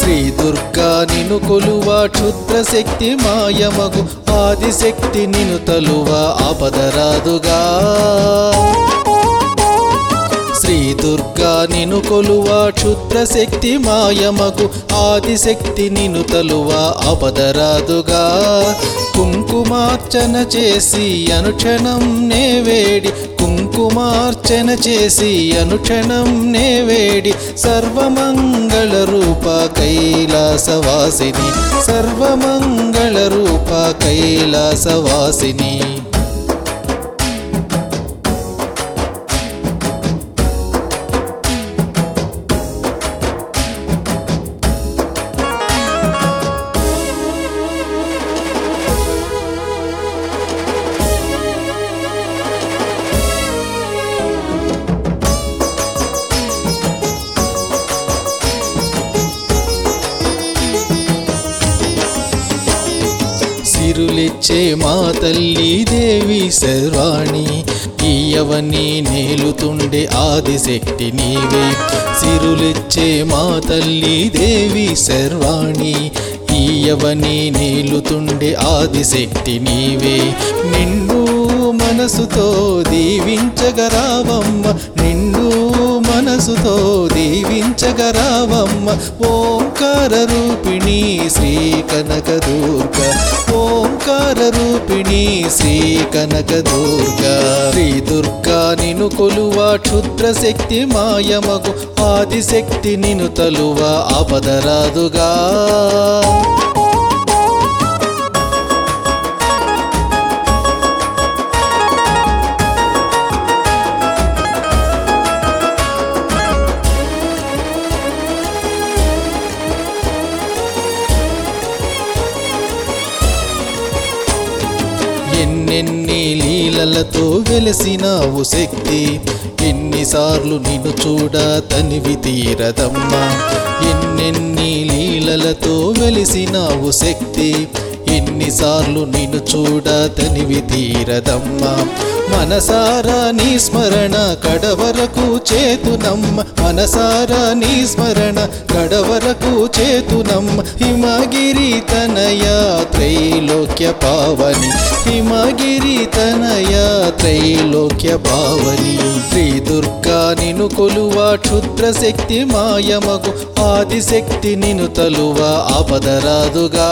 శ్రీ దుర్గా నిను కొలువ క్షుద్ర శక్తి మాయమగు ఆదిశక్తి నిను తలువ ఆపదరాదుగా శ్రీ దుర్గా నిను కొలువ క్షుద్ర శక్తి మాయమగు ఆదిశక్తి నిను తలువ ఆపదరాదుగా కుంకుమార్చన చేసి అనుక్షణం నే వేడి కుంకుమార్చన చేసి అనుక్షణం నే వేడి సర్వమంగళ రూప కైలాసవాసిని సర్వమంగళ రూప కైలాసవాసిని సిరులిచ్చే మా తల్లి దేవి సర్వాణి ఈయవని నేలుతుండే ఆదిశక్తి నీవే సిరులిచ్చే మా తల్లి దేవి సర్వాణి ఈయవని నేలుతుండే ఆదిశక్తి నీవే నిండు మనసుతో దీవించగరావమ్మ నిండు మనసుతో దీవించగరావమ్మ ఓంకార రూపిణి శ్రీ కనక దుర్గ ఓంకార రూపిణి శ్రీ కనక దుర్గ శ్రీ దుర్గా నిను కొలువ క్షుద్ర శక్తి మాయమగు ఆదిశక్తి నిను తలువ ఆపదరాదుగా ఎన్నెన్ని లీలలతో వెలసినావు శక్తి ఎన్నిసార్లు నిన్ను చూడ తనివి తీరదమ్మా ఎన్నెన్ని లీలలతో వెలిసినావు శక్తి ఎన్నిసార్లు నిన్ను చూడ తనివి తీరదమ్మా మనసారా నీ స్మరణ కడవరకు చేతునమ్మ మనసారా నీ స్మరణ కడవరకు చేతునమ్మ హిమగిరి తనయ త్రైలోక్య పావని హిమగిరి తనయ త్రైలోక్య పావని శ్రీ దుర్గా నిను కొలువ క్షుద్ర శక్తి మాయమగు ఆదిశక్తి నిను తలువ ఆపదరాదుగా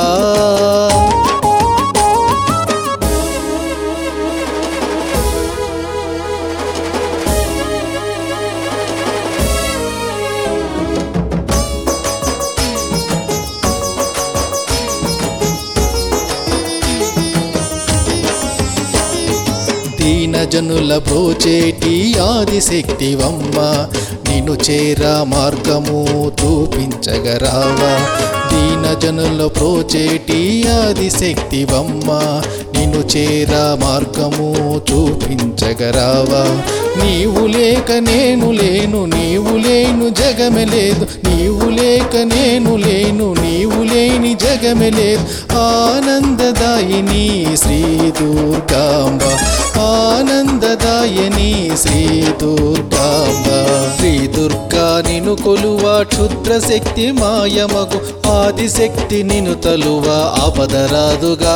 దీనజనుల బ్రోచేటి ఆదిశక్తివమ్మ నిన్ను చేరా మార్గము చూపించగరావా దీనజనుల ప్రోచేటి ఆదిశక్తివమ్మ నిన్ను చేరా మార్గము చూపించగరావా నీవు లేక నేను లేను నీవు లేను జగమే లేదు నీవు లేక నేను లేను నీవు లేని జగమే లేదు ఆనందదాయిని శ్రీ దుర్గాంబ ఆనందదాయని శ్రీ దుర్గాంబ శ్రీ దుర్గా నిను కొలువ క్షుద్ర శక్తి మాయమగు ఆదిశక్తి నిను తలువ ఆపదరాదుగా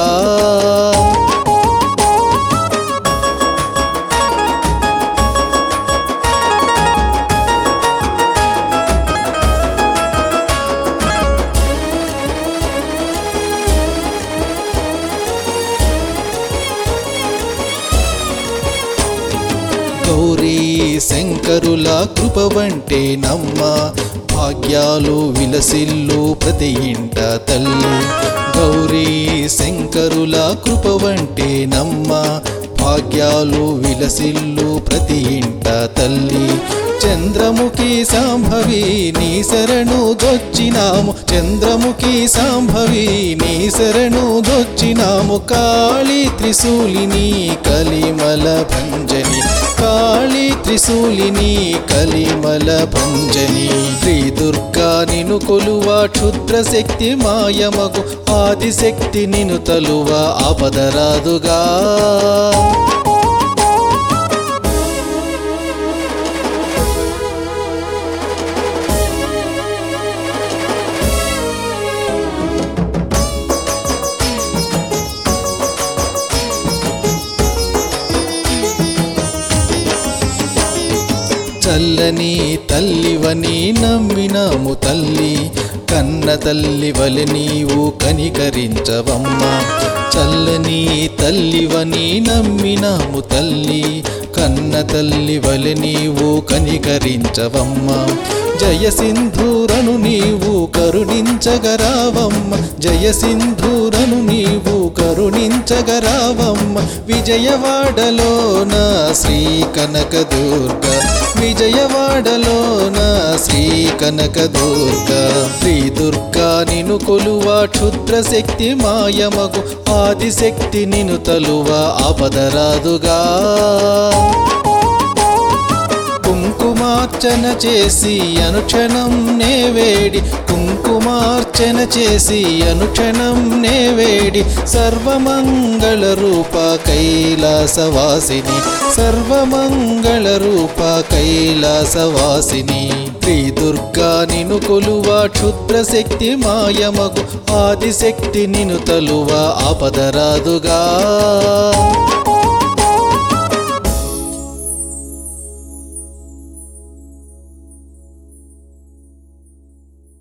గౌరీ శంకరుల కృప వంటే నమ్మ భాగ్యాలు విలసిల్లు ప్రతి ఇంట తల్లి గౌరీ శంకరుల కృప వంటే నమ్మ భాగ్యాలు విలసిల్లు ప్రతి ఇంట తల్లి చంద్రముఖి సాంభవి నీ శరణు దొచ్చినాము చంద్రముఖి సాంభవి నీ శరణు దొచ్చినాము కాళీ త్రిశూలిని కలిమల భంజని కాళీ త్రిశూలిని కలిమల భంజని శ్రీ దుర్గా నిను కొలువ క్షుద్ర శక్తి మాయమగు ఆదిశక్తి నిను తలువ ఆపదరాదుగా చల్లని తల్లివని నమ్మినాము తల్లి కన్న తల్లి వలె నీవు కనికరించవమ్మా చల్లని తల్లివని నమ్మినాము తల్లి కన్న తల్లి వలె నీవు కనికరించవమ్మా జయ సింధూరను నీవు కరుణించగరావమ్మ జయ సింధూరను నీవు కరుణించగరావమ్మ విజయవాడలోన శ్రీ కనక దుర్గ విజయవాడలోన శ్రీ కనక దుర్గ శ్రీ దుర్గా నిను కొలువ క్షుద్ర శక్తి మాయమగు ఆదిశక్తి నిను తలువ ఆపదరాదుగా కుంకుమార్చన చేసి అనుక్షణం నే వేడి కుంకుమార్చన చేసి అనుక్షణం నే వేడి సర్వమంగళ రూప కైలాసవాసిని సర్వమంగళ రూప కైలాసవాసిని శ్రీ దుర్గా నిను కొలువ క్షుద్ర శక్తి మాయమగు ఆదిశక్తి నిను తలువ ఆపదరాదుగా